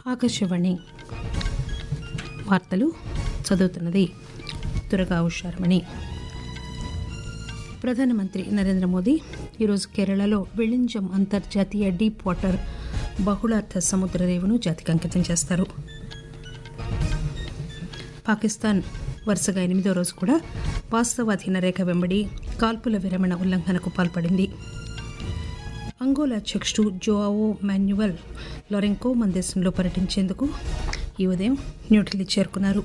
ఆకాశవాణి వార్తలు చదువుతున్నది దురగా ఉషారమణి ప్రధానమంత్రి నరేంద్ర మోదీ ఈరోజు కేరళలో విళింజం అంతర్జాతీయ డీప్ వాటర్ బహుళార్థ సముద్ర రేవును జాతికి అంకితం చేస్తారు పాకిస్తాన్ వరుసగా ఎనిమిదో రోజు కూడా వాస్తవాధీన రేఖ వెంబడి కాల్పుల విరమణ ఉల్లంఘనకు పాల్పడింది అంగోలా అధ్యక్షుడు జోఆవో మాన్యువల్ లొరెంకో మన దేశంలో పర్యటించేందుకు ఈ ఉదయం న్యూఢిల్లీ చేరుకున్నారు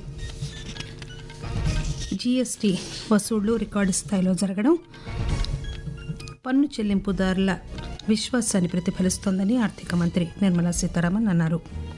జీఎస్టీ వసూళ్లు రికార్డు స్థాయిలో జరగడం పన్ను చెల్లింపుదారుల విశ్వాసాన్ని ప్రతిఫలిస్తోందని ఆర్థిక మంత్రి నిర్మలా సీతారామన్ అన్నారు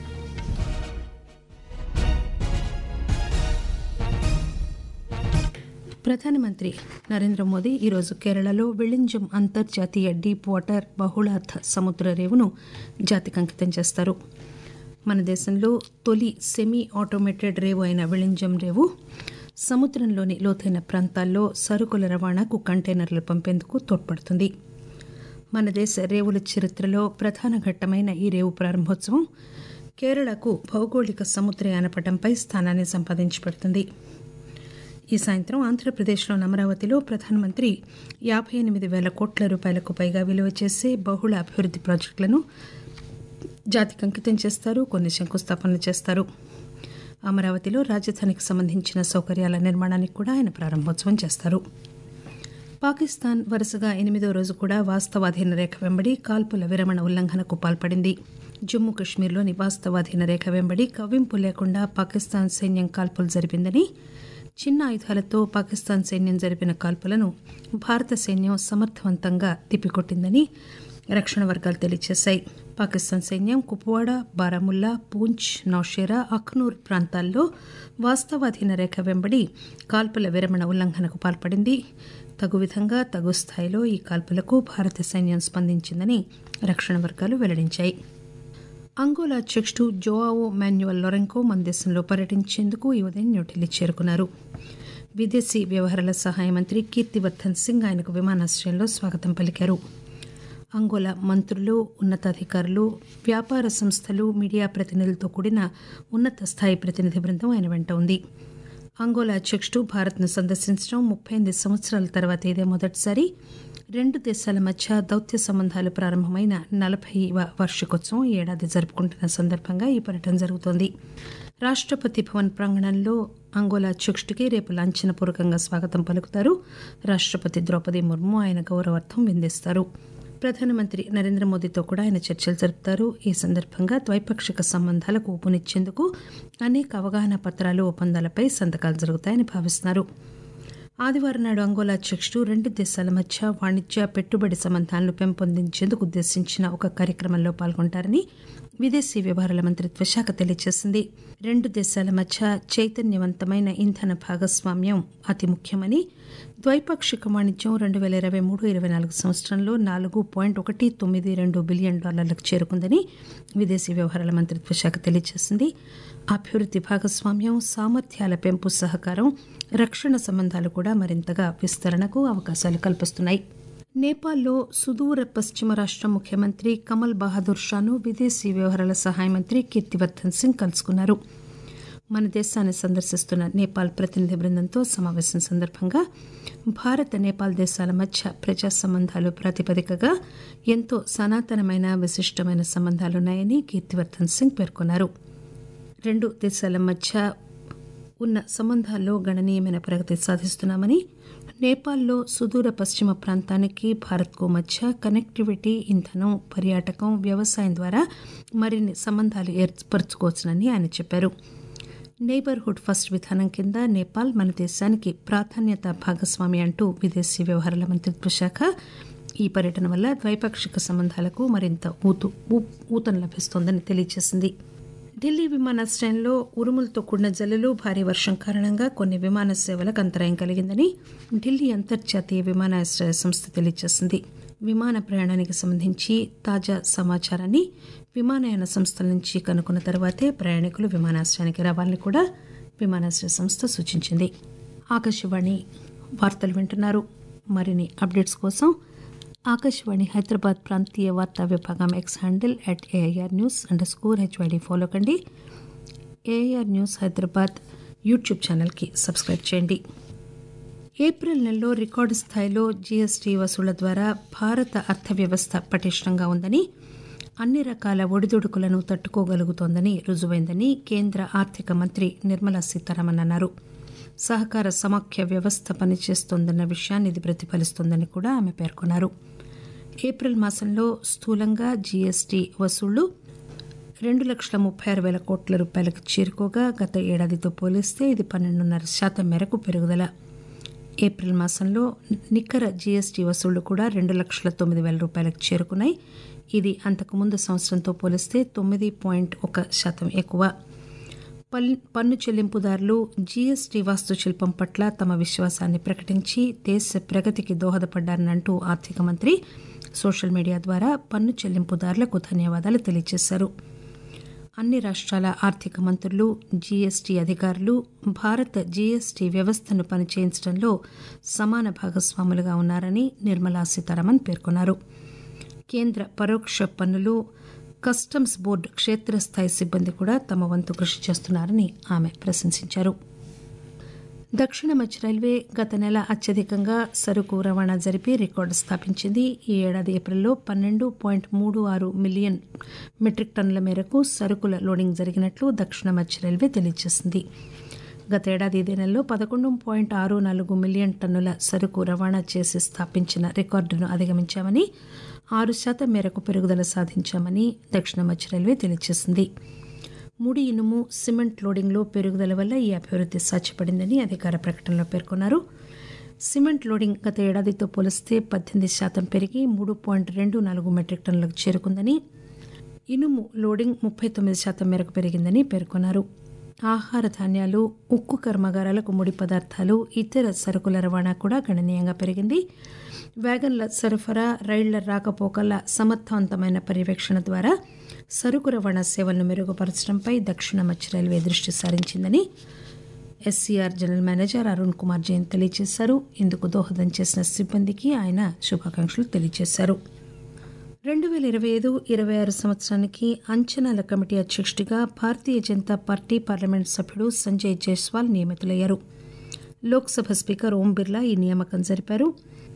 ప్రధానమంత్రి నరేంద్ర మోదీ ఈరోజు కేరళలో విళింజం అంతర్జాతీయ డీప్ వాటర్ బహుళార్థ సముద్ర రేవును జాతికి అంకితం చేస్తారు మన దేశంలో తొలి సెమీ ఆటోమేటెడ్ రేవు అయిన విళింజం రేవు సముద్రంలోని లోతైన ప్రాంతాల్లో సరుకుల రవాణాకు కంటైనర్లు పంపేందుకు తోడ్పడుతుంది మన దేశ రేవుల చరిత్రలో ప్రధాన ఘట్టమైన ఈ రేవు ప్రారంభోత్సవం కేరళకు భౌగోళిక సముద్రయాన పటంపై స్థానాన్ని సంపాదించి పెడుతుంది ఈ సాయంత్రం ఆంధ్రప్రదేశ్లోని అమరావతిలో ప్రధానమంత్రి యాభై ఎనిమిది వేల కోట్ల రూపాయలకు పైగా విలువ చేసే బహుళ అభివృద్ది ప్రాజెక్టులను జాతికి అంకితం చేస్తారు కొన్ని శంకుస్థాపనలు చేస్తారు అమరావతిలో రాజధానికి సంబంధించిన సౌకర్యాల నిర్మాణానికి కూడా ఆయన ప్రారంభోత్సవం చేస్తారు పాకిస్తాన్ వరుసగా ఎనిమిదో రోజు కూడా వాస్తవాధీన రేఖ వెంబడి కాల్పుల విరమణ ఉల్లంఘనకు పాల్పడింది జమ్మూ కశ్మీర్లోని వాస్తవాధీన రేఖ వెంబడి కవ్వింపు లేకుండా పాకిస్తాన్ సైన్యం కాల్పులు జరిపిందని చిన్న ఆయుధాలతో పాకిస్తాన్ సైన్యం జరిపిన కాల్పులను భారత సైన్యం సమర్థవంతంగా తిప్పికొట్టిందని రక్షణ వర్గాలు తెలియజేశాయి పాకిస్తాన్ సైన్యం కుప్వాడా బారాముల్లా పూంచ్ నౌషేరా అఖ్నూర్ ప్రాంతాల్లో వాస్తవాధీన రేఖ వెంబడి కాల్పుల విరమణ ఉల్లంఘనకు పాల్పడింది తగు విధంగా తగు స్థాయిలో ఈ కాల్పులకు భారత సైన్యం స్పందించిందని రక్షణ వర్గాలు వెల్లడించాయి అంగోలా అధ్యక్షుడు జోఆవో మాన్యువల్ లొరెంకో మన దేశంలో పర్యటించేందుకు ఈ ఉదయం న్యూఢిల్లీ చేరుకున్నారు విదేశీ వ్యవహారాల సహాయ మంత్రి కీర్తివర్ధన్ సింగ్ ఆయనకు విమానాశ్రయంలో స్వాగతం పలికారు అంగోలా మంత్రులు ఉన్నతాధికారులు వ్యాపార సంస్థలు మీడియా ప్రతినిధులతో కూడిన ఉన్నత స్థాయి ప్రతినిధి బృందం ఆయన వెంట ఉంది అంగోలా అధ్యక్షుడు భారత్ను సందర్శించడం ముప్పై ఎనిమిది సంవత్సరాల తర్వాత ఇదే మొదటిసారి రెండు దేశాల మధ్య దౌత్య సంబంధాలు ప్రారంభమైన నలభైవ వార్షికోత్సవం ఈ ఏడాది జరుపుకుంటున్న సందర్భంగా ఈ పర్యటన జరుగుతోంది రాష్టపతి భవన్ ప్రాంగణంలో అంగోలా అధ్యక్షుడికి రేపు లాంఛనపూర్వకంగా స్వాగతం పలుకుతారు రాష్టపతి ద్రౌపది ముర్ము ఆయన గౌరవార్థం విందిస్తారు ప్రధానమంత్రి నరేంద్ర మోదీతో కూడా ఆయన చర్చలు జరుపుతారు ఈ సందర్భంగా ద్వైపాక్షిక సంబంధాలకు ఊపునిచ్చేందుకు అనేక అవగాహన పత్రాలు ఒప్పందాలపై సంతకాలు జరుగుతాయని భావిస్తున్నారు ఆదివారం నాడు అంగోలా అధ్యక్షుడు రెండు దేశాల మధ్య వాణిజ్య పెట్టుబడి సంబంధాలను పెంపొందించేందుకు ఉద్దేశించిన ఒక కార్యక్రమంలో పాల్గొంటారని విదేశీ వ్యవహారాల మంత్రిత్వ శాఖ తెలియజేసింది రెండు దేశాల మధ్య చైతన్యవంతమైన ఇంధన భాగస్వామ్యం అతి ముఖ్యమని ద్వైపాక్షిక వాణిజ్యం రెండు వేల ఇరవై మూడు ఇరవై నాలుగు సంవత్సరంలో నాలుగు పాయింట్ ఒకటి తొమ్మిది రెండు బిలియన్ డాలర్లకు చేరుకుందని విదేశీ వ్యవహారాల మంత్రిత్వ శాఖ తెలియజేసింది అభివృద్ది భాగస్వామ్యం సామర్థ్యాల పెంపు సహకారం రక్షణ సంబంధాలు కూడా మరింతగా విస్తరణకు అవకాశాలు కల్పిస్తున్నాయి నేపాల్లో సుదూర పశ్చిమ రాష్ట ముఖ్యమంత్రి కమల్ బహాదూర్ షాను విదేశీ వ్యవహారాల సహాయ మంత్రి కీర్తివర్ధన్ సింగ్ కలుసుకున్నారు మన దేశాన్ని సందర్శిస్తున్న నేపాల్ ప్రతినిధి బృందంతో సమావేశం సందర్భంగా భారత నేపాల్ దేశాల మధ్య ప్రజా సంబంధాలు ప్రాతిపదికగా ఎంతో సనాతనమైన విశిష్టమైన సంబంధాలున్నాయని కీర్తివర్ధన్ సింగ్ పేర్కొన్నారు రెండు దేశాల మధ్య ఉన్న సంబంధాల్లో గణనీయమైన ప్రగతి సాధిస్తున్నామని నేపాల్లో సుదూర పశ్చిమ ప్రాంతానికి భారత్కు మధ్య కనెక్టివిటీ ఇంధనం పర్యాటకం వ్యవసాయం ద్వారా మరిన్ని సంబంధాలు ఏర్పరచుకోవచ్చునని ఆయన చెప్పారు నైబర్హుడ్ ఫస్ట్ విధానం కింద నేపాల్ మన దేశానికి ప్రాధాన్యత భాగస్వామి అంటూ విదేశీ వ్యవహారాల మంత్రిత్వ శాఖ ఈ పర్యటన వల్ల ద్వైపాక్షిక సంబంధాలకు మరింత ఊతు ఊతం లభిస్తోందని తెలియజేసింది ఢిల్లీ విమానాశ్రయంలో ఉరుములతో కూడిన జల్లులు భారీ వర్షం కారణంగా కొన్ని విమాన సేవలకు అంతరాయం కలిగిందని ఢిల్లీ అంతర్జాతీయ విమానాశ్రయ సంస్థ తెలియజేసింది విమాన ప్రయాణానికి సంబంధించి తాజా సమాచారాన్ని విమానయాన సంస్థల నుంచి కనుక్కున్న తర్వాతే ప్రయాణికులు విమానాశ్రయానికి రావాలని కూడా విమానాశ్రయ సంస్థ సూచించింది ఆకాశవాణి వార్తలు వింటున్నారు మరిన్ని అప్డేట్స్ కోసం ఆకాశవాణి హైదరాబాద్ ప్రాంతీయ వార్తా విభాగం X handle at AIR news under score HYD follow కండి ఏఐఆర్ న్యూస్ హైదరాబాద్ యూట్యూబ్ ఛానల్కి సబ్స్క్రైబ్ చేయండి ఏప్రిల్ నెలలో రికార్డు స్థాయిలో జీఎస్టీ వసూళ్ల ద్వారా భారత అర్థవ్యవస్థ పటిష్టంగా ఉందని అన్ని రకాల ఒడిదుడుకులను తట్టుకోగలుగుతోందని రుజువైందని కేంద్ర ఆర్థిక మంత్రి నిర్మలా సీతారామన్ అన్నారు సహకార సమాఖ్య వ్యవస్థ పనిచేస్తోందన్న విషయాన్ని ఇది ప్రతిఫలిస్తోందని కూడా ఆమె పేర్కొన్నారు ఏప్రిల్ మాసంలో స్థూలంగా జీఎస్టీ వసూళ్లు రెండు లక్షల ముప్పై ఆరు వేల కోట్ల రూపాయలకు చేరుకోగా గత ఏడాదితో పోలిస్తే ఇది పన్నెండున్నర శాతం మేరకు పెరుగుదల ఏప్రిల్ మాసంలో నికర జీఎస్టీ వసూళ్లు కూడా రెండు లక్షల తొమ్మిది వేల రూపాయలకు చేరుకున్నాయి ఇది అంతకుముందు సంవత్సరంతో పోలిస్తే తొమ్మిది పాయింట్ ఒక శాతం ఎక్కువ పన్ను చెల్లింపుదారులు జీఎస్టీ వాస్తుశిల్పం పట్ల తమ విశ్వాసాన్ని ప్రకటించి దేశ ప్రగతికి దోహదపడ్డారని అంటూ ఆర్థిక మంత్రి సోషల్ మీడియా ద్వారా పన్ను చెల్లింపుదారులకు ధన్యవాదాలు తెలియజేశారు అన్ని రాష్ట్రాల ఆర్థిక మంత్రులు జీఎస్టీ అధికారులు భారత జీఎస్టీ వ్యవస్థను పనిచేయించడంలో సమాన భాగస్వాములుగా ఉన్నారని నిర్మలా సీతారామన్ పేర్కొన్నారు కేంద్ర పరోక్ష పన్నులు కస్టమ్స్ బోర్డు క్షేత్రస్థాయి సిబ్బంది కూడా తమ వంతు కృషి చేస్తున్నారని ఆమె ప్రశంసించారు దక్షిణ మధ్య రైల్వే గత నెల అత్యధికంగా సరుకు రవాణా జరిపి రికార్డు స్థాపించింది ఈ ఏడాది ఏప్రిల్లో పన్నెండు పాయింట్ మూడు ఆరు మిలియన్ మెట్రిక్ టన్నుల మేరకు సరుకుల లోడింగ్ జరిగినట్లు దక్షిణ మధ్య రైల్వే తెలియజేసింది గత ఏడాది ఇదే నెలలో పదకొండు పాయింట్ ఆరు నాలుగు మిలియన్ టన్నుల సరుకు రవాణా చేసి స్థాపించిన రికార్డును అధిగమించామని ఆరు శాతం మేరకు పెరుగుదల సాధించామని దక్షిణ మధ్య రైల్వే తెలియజేసింది ముడి ఇనుము సిమెంట్ లోడింగ్లో పెరుగుదల వల్ల ఈ అభివృద్ధి సాధ్యపడిందని అధికార ప్రకటనలో పేర్కొన్నారు సిమెంట్ లోడింగ్ గత ఏడాదితో పోలిస్తే పద్దెనిమిది శాతం పెరిగి మూడు పాయింట్ రెండు నాలుగు మెట్రిక్ టన్నులకు చేరుకుందని ఇనుము లోడింగ్ ముప్పై తొమ్మిది శాతం మేరకు పెరిగిందని పేర్కొన్నారు ఆహార ధాన్యాలు ఉక్కు కర్మాగారాలకు ముడి పదార్థాలు ఇతర సరుకుల రవాణా కూడా గణనీయంగా పెరిగింది వ్యాగన్ల సరఫరా రైళ్ల రాకపోకల సమర్థవంతమైన పర్యవేక్షణ ద్వారా సరుకు రవాణా సేవలను మెరుగుపరచడంపై దక్షిణ మధ్య రైల్వే దృష్టి సారించిందని SCR general manager Arun Kumar Jain తెలియజేశారు ఇందుకు దోహదం చేసిన సిబ్బందికి ఆయన శుభాకాంక్షలు తెలియజేశారు రెండు వేల ఇరవై ఐదు ఇరవై ఆరు సంవత్సరానికి అంచనాల కమిటీ అధ్యక్షుడిగా భారతీయ జనతా పార్టీ పార్లమెంట్ సభ్యుడు సంజయ్ జైస్వాల్ నియమితులయ్యారు లోక్సభ స్పీకర్ ఓం బిర్లా ఈ నియామకం జరిపారు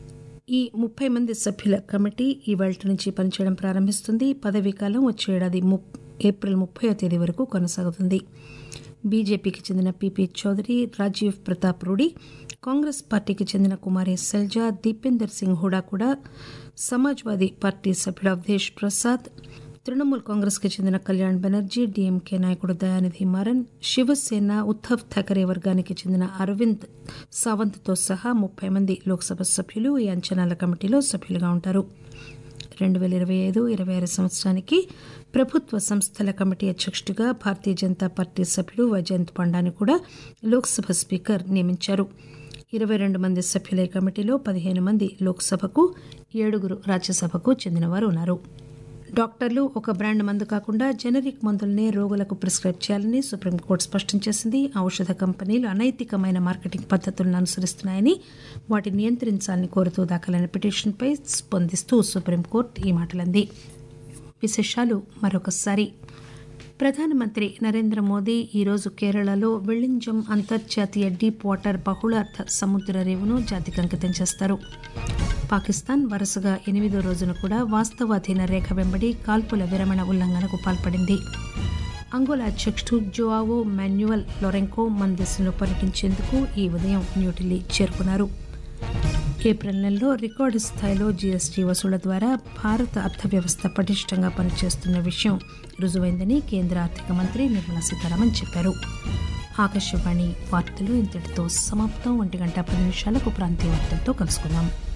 ఈ ముప్పై మంది సభ్యుల కమిటీ ఈ వేళ నుంచి పనిచేయడం ప్రారంభిస్తుంది పదవీకాలం వచ్చే ఏడాది ఏప్రిల్ ముప్పై తేదీ వరకు కొనసాగుతుంది బీజేపీకి చెందిన పీపీ చౌదరి రాజీవ్ ప్రతాప్ రూడి కాంగ్రెస్ పార్టీకి చెందిన కుమారి సెల్జా దీపేందర్ సింగ్ హుడా కూడా సమాజ్వాదీ పార్టీ సభ్యుడు అవధేష్ ప్రసాద్ తృణమూల్ కాంగ్రెస్కి చెందిన కళ్యాణ్ బెనర్జీ డీఎంకే నాయకుడు దయానిధి మారన్ శివసేన ఉద్దవ్ ఠాకరే వర్గానికి చెందిన అరవింద్ సావంత్తో సహా ముప్పై మంది లోక్సభ సభ్యులు ఈ అంచనాల కమిటీలో సభ్యులుగా ఉంటారు రెండు వేల ఇరవై ఐదు ఇరవై ఆరు సంవత్సరానికి ప్రభుత్వ సంస్థల కమిటీ అధ్యక్షుడిగా భారతీయ జనతా పార్టీ సభ్యుడు వైజయంత్ పాండాని కూడా లోక్సభ స్పీకర్ నియమించారు ఇరవై రెండు మంది సభ్యుల ఈ కమిటీలో పదిహేను మంది లోక్సభకు ఏడుగురు రాజ్యసభకు చెందినవారు ఉన్నారు డాక్టర్లు ఒక బ్రాండ్ మందు కాకుండా జెనరిక్ మందులనే రోగులకు ప్రిస్క్రైబ్ చేయాలని సుప్రీంకోర్టు స్పష్టం చేసింది ఔషధ కంపెనీలు అనైతికమైన మార్కెటింగ్ పద్ధతులను అనుసరిస్తున్నాయని వాటిని నియంత్రించాలని కోరుతూ దాఖలైన పిటిషన్పై స్పందిస్తూ సుప్రీంకోర్టు ఈ మాటలంది విశేషాలు మరొకసారి ప్రధానమంత్రి నరేంద్ర మోదీ ఈరోజు కేరళలో విళింజం అంతర్జాతీయ డీప్ వాటర్ బహుళార్థ సముద్ర రేవును జాతికి అంకితం చేస్తారు పాకిస్తాన్ వరుసగా ఎనిమిదో రోజున కూడా వాస్తవాధీన రేఖ వెంబడి కాల్పుల విరమణ ఉల్లంఘనకు పాల్పడింది అంగోలా అధ్యక్షుడు జోఆవో మాన్యువల్ లొరెంకో మన దేశంలో పర్యటించేందుకు ఈ ఉదయం న్యూఢిల్లీ చేరుకున్నారు ఏప్రిల్ నెలలో రికార్డు స్థాయిలో జీఎస్టీ వసూళ్ల ద్వారా భారత అర్థవ్యవస్థ పటిష్టంగా పనిచేస్తున్న విషయం రుజువైందని కేంద్ర ఆర్థిక మంత్రి నిర్మలా సీతారామన్ చెప్పారు ఆకాశవాణి వార్తలు ఇంతటితో సమాప్తం ఒంటి గంట పది నిమిషాలకు ప్రాంతీయ వార్తలతో కలుసుకుందాం